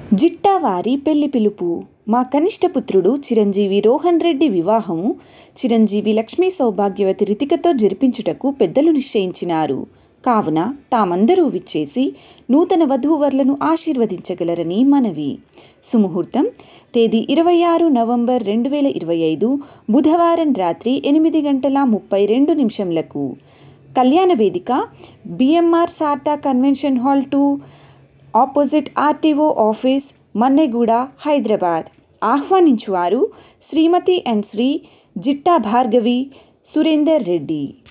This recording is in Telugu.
జిట్టా వారి పెళ్లి పిలుపు మా కనిష్ట పుత్రుడు చిరంజీవి రోహన్ రెడ్డి వివాహము చిరంజీవి లక్ష్మీ సౌభాగ్యవతి రితికతో జరిపించుటకు పెద్దలు నిశ్చయించినారు కావున తామందరూ విచ్చేసి నూతన వధూవరులను ఆశీర్వదించగలరని మనవి సుముహూర్తం తేదీ ఇరవై ఆరు నవంబర్ రెండు వేల ఇరవై ఐదు బుధవారం రాత్రి ఎనిమిది గంటల ముప్పై రెండు నిమిషంలకు కళ్యాణ వేదిక బిఎంఆర్ సార్తా convention hall to opposite RTO office Manneguda Hyderabad ఆహ్వానించువారు శ్రీమతి అండ్ శ్రీ జిట్టా భార్గవి సురేందర్ రెడ్డి